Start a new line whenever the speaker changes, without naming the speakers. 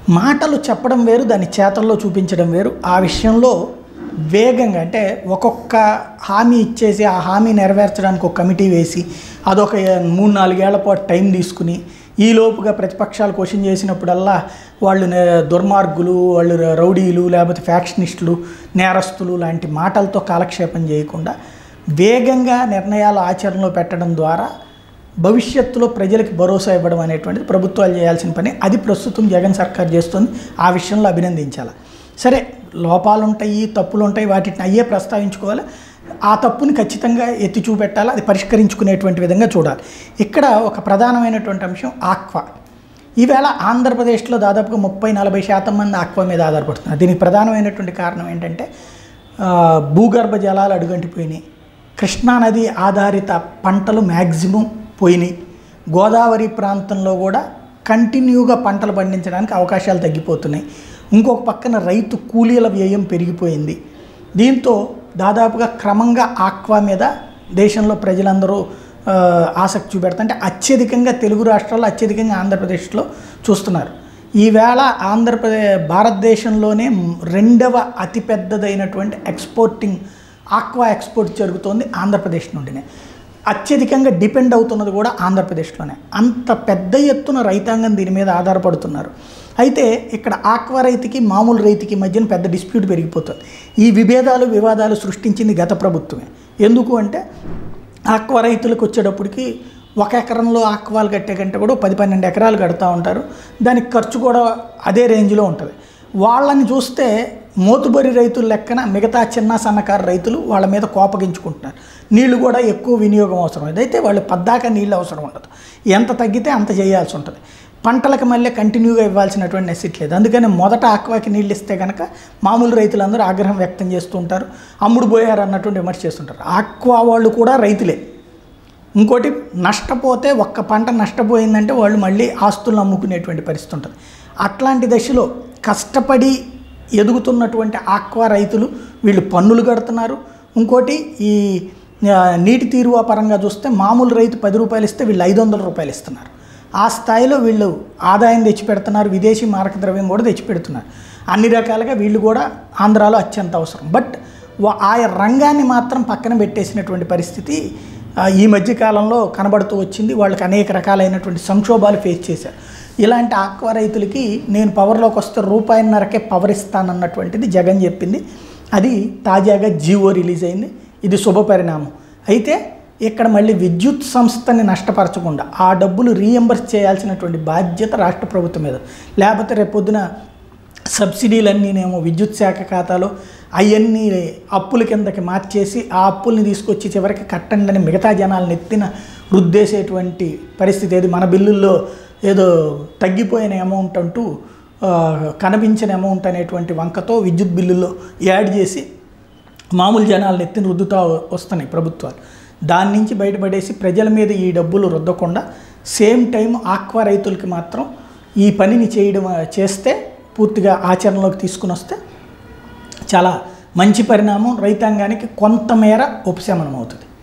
మాటలు చెప్పడం వేరు దాన్ని చేతల్లో చూపించడం వేరు ఆ విషయంలో వేగంగా అంటే ఒక్కొక్క హామీ ఇచ్చేసి ఆ హామీ నెరవేర్చడానికి ఒక కమిటీ వేసి అదొక మూడు నాలుగేళ్ల పాటు టైం తీసుకుని ఈ లోపుగా ప్రతిపక్షాలు క్వశ్చన్ చేసినప్పుడల్లా వాళ్ళు నే- దుర్మార్గులు వాళ్ళు రౌడీలు లేకపోతే ఫ్యాక్షనిస్టులు నేరస్తులు లాంటి మాటలతో కాలక్షేపం చేయకుండా వేగంగా నిర్ణయాలు ఆచరణలో పెట్టడం ద్వారా భవిష్యత్తులో ప్రజలకు భరోసా ఇవ్వడం అనేటువంటిది ప్రభుత్వాలు చేయాల్సిన పని అది ప్రస్తుతం జగన్ సర్కార్ చేస్తుంది ఆ విషయంలో అభినందించాలి సరే లోపాలు ఉంటాయి తప్పులు ఉంటాయి వాటిని అయ్యే ప్రస్తావించుకోవాలి ఆ తప్పుని ఖచ్చితంగా ఎత్తి చూపెట్టాలి అది పరిష్కరించుకునేటువంటి విధంగా చూడాలి ఇక్కడ ఒక ప్రధానమైనటువంటి అంశం ఆక్వా ఈవేళ ఆంధ్రప్రదేశ్లో దాదాపుగా ముప్పై నలభై శాతం మంది ఆక్వా మీద ఆధారపడుతున్నారు దీనికి ప్రధానమైనటువంటి కారణం ఏంటంటే ఆ, భూగర్భ జలాలు అడుగంటిపోయినాయి కృష్ణానది ఆధారిత పంటలు మ్యాక్సిమం పోయినాయి గోదావరి ప్రాంతంలో కూడా కంటిన్యూగా పంటలు పండించడానికి అవకాశాలు తగ్గిపోతున్నాయి ఇంకొక పక్కన రైతు కూలీల వ్యయం పెరిగిపోయింది దీంతో దాదాపుగా క్రమంగా ఆక్వా మీద దేశంలో ప్రజలందరూ ఆ, ఆసక్తి చూపెడుతుంటే అత్యధికంగా తెలుగు రాష్ట్రాల్లో అత్యధికంగా ఆంధ్రప్రదేశ్లో చూస్తున్నారు ఈవేళ ఆంధ్రప్రదేశ్ భారతదేశంలోనే రెండవ అతిపెద్దదైనటువంటి ఎక్స్పోర్టింగ్ ఆక్వా ఎక్స్పోర్ట్ జరుగుతోంది ఆంధ్రప్రదేశ్ నుండినే అత్యధికంగా డిపెండ్ అవుతున్నది కూడా ఆంధ్రప్రదేశ్లోనే అంత పెద్ద ఎత్తున రైతాంగం దీని మీద ఆధారపడుతున్నారు అయితే ఇక్కడ ఆక్వా రైతుకి మామూలు రైతుకి మధ్యన పెద్ద డిస్ప్యూట్ పెరిగిపోతుంది ఈ విభేదాలు వివాదాలు సృష్టించింది గత ప్రభుత్వమే ఎందుకు అంటే ఆక్వా రైతులకు వచ్చేటప్పటికి ఒక ఎకరంలో ఆక్వాలు కట్టే కంటే కూడా పది పన్నెండు ఎకరాలు కడతా ఉంటారు దానికి ఖర్చు కూడా అదే రేంజ్లో ఉంటుంది వాళ్ళని చూస్తే మోతుబరి రైతుల లెక్కన మిగతా చిన్న సన్నకారు రైతులు వాళ్ళ మీద కోపగించుకుంటున్నారు నీళ్లు కూడా ఎక్కువ వినియోగం అవసరం ఇదైతే వాళ్ళు పద్దాక నీళ్ళు అవసరం ఉండదు ఎంత తగ్గితే అంత చేయాల్సి ఉంటుంది పంటలకు మళ్ళీ కంటిన్యూగా ఇవ్వాల్సినటువంటి నెసిట్ లేదు అందుకని మొదట ఆక్వాకి నీళ్ళు ఇస్తే కనుక మామూలు రైతులందరూ ఆగ్రహం వ్యక్తం చేస్తూ ఉంటారు అమ్ముడు పోయారు అన్నటువంటి విమర్శ చేస్తుంటారు ఆక్వా వాళ్ళు కూడా రైతులే ఇంకోటి నష్టపోతే ఒక్క పంట నష్టపోయిందంటే వాళ్ళు మళ్ళీ ఆస్తులను అమ్ముకునేటువంటి పరిస్థితి ఉంటుంది అట్లాంటి దశలో కష్టపడి ఎదుగుతున్నటువంటి ఆక్వా రైతులు వీళ్ళు పన్నులు కడుతున్నారు ఇంకోటి ఈ ఆ, నీటి తీరువా పరంగా చూస్తే మామూలు రైతు పది రూపాయలు ఇస్తే వీళ్ళు ఐదు వందల రూపాయలు ఇస్తున్నారు ఆ స్థాయిలో వీళ్ళు ఆదాయం తెచ్చిపెడుతున్నారు విదేశీ మారక ద్రవ్యం కూడా తెచ్చిపెడుతున్నారు అన్ని రకాలుగా వీళ్ళు కూడా ఆంధ్రాలో అత్యంత అవసరం బట్ వా- ఆయా రంగాన్ని మాత్రం పక్కన పెట్టేసినటువంటి పరిస్థితి ఆ, ఈ మధ్య కాలంలో కనబడుతూ వచ్చింది వాళ్ళకి అనేక రకాలైనటువంటి సంక్షోభాలు ఫేస్ చేశారు ఇలాంటి ఆక్వా రైతులకి నేను పవర్లోకి వస్తే రూపాయిన్నరకే పవర్ ఇస్తానన్నటువంటిది జగన్ చెప్పింది అది తాజాగా జీవో రిలీజ్ అయింది ఇది శుభ పరిణామం అయితే ఇక్కడ మళ్ళీ విద్యుత్ సంస్థని నష్టపరచకుండా ఆ డబ్బులు రీఎంబర్స్ చేయాల్సినటువంటి బాధ్యత రాష్ట్ర ప్రభుత్వం మీద లేకపోతే రేపొద్దున సబ్సిడీలన్నీనేమో విద్యుత్ శాఖ ఖాతాలో అవన్నీ అప్పుల కిందకి మార్చేసి ఆ అప్పుల్ని తీసుకొచ్చి చివరికి కట్టండి అని మిగతా జనాలను ఎత్తిన రుద్దేసేటువంటి పరిస్థితి ఏది మన బిల్లుల్లో ఏదో తగ్గిపోయిన అమౌంట్ అంటూ ఆ, కనిపించిన అమౌంట్ అనేటువంటి వంకతో విద్యుత్ బిల్లుల్లో యాడ్ చేసి మామూలు జనాలను ఎత్తిన రుద్దుతా వస్తున్నాయి ప్రభుత్వాలు దాని నుంచి బయటపడేసి ప్రజల మీద ఈ డబ్బులు రుద్దకుండా సేమ్ టైం ఆక్వా రైతులకి మాత్రం ఈ పనిని చేయడం చేస్తే పూర్తిగా ఆచరణలోకి తీసుకుని వస్తే చాలా మంచి పరిణామం రైతాంగానికి కొంతమేర ఉపశమనం అవుతుంది